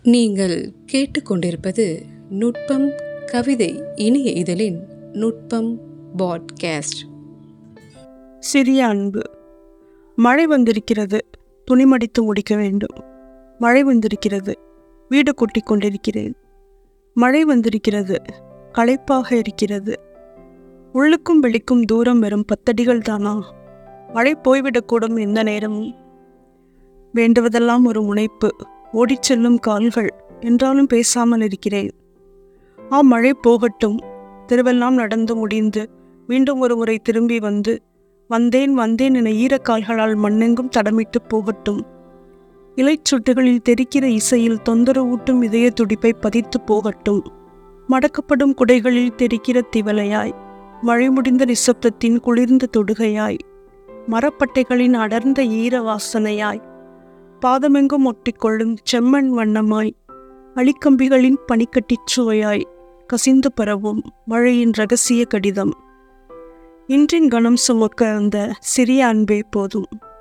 நீங்கள் கேட்டுக்கொண்டிருப்பது நுட்பம் கவிதை இனிய இதழின் நுட்பம் பாட்காஸ்ட் சிறிய அன்பு மழை வந்திருக்கிறது துணிமடித்து முடிக்க வேண்டும் மழை வந்திருக்கிறது வீடு கொட்டிக் கொண்டிருக்கிறேன் மழை வந்திருக்கிறது களைப்பாக இருக்கிறது உள்ளுக்கும் வெளிக்கும் தூரம் வெறும் பத்தடிகள் தானா மழை போய்விடக்கூடும் எந்த நேரமும் வேண்டுவதெல்லாம் ஒரு முனைப்பு ஓடிச் செல்லும் கால்கள் என்றாலும் பேசாமல் இருக்கிறேன் ஆ மழை போகட்டும் தெருவெல்லாம் நடந்து முடிந்து மீண்டும் ஒரு முறை திரும்பி வந்து வந்தேன் வந்தேன் என ஈரக்கால்களால் மண்ணெங்கும் தடமிட்டு போகட்டும் இலைச்சுட்டுகளில் தெரிக்கிற இசையில் தொந்தரவூட்டும் இதய துடிப்பை பதித்து போகட்டும் மடக்கப்படும் குடைகளில் தெரிக்கிற திவலையாய் மழை முடிந்த நிசப்தத்தின் குளிர்ந்த தொடுகையாய் மரப்பட்டைகளின் அடர்ந்த ஈர வாசனையாய் பாதமெங்கும் ஒட்டிக்கொள்ளும் செம்மண் வண்ணமாய் அழிக்கம்பிகளின் பனிக்கட்டிச் சுவையாய் கசிந்து பரவும் மழையின் ரகசிய கடிதம் இன்றின் கணம் சுமக்க அந்த சிறிய அன்பே போதும்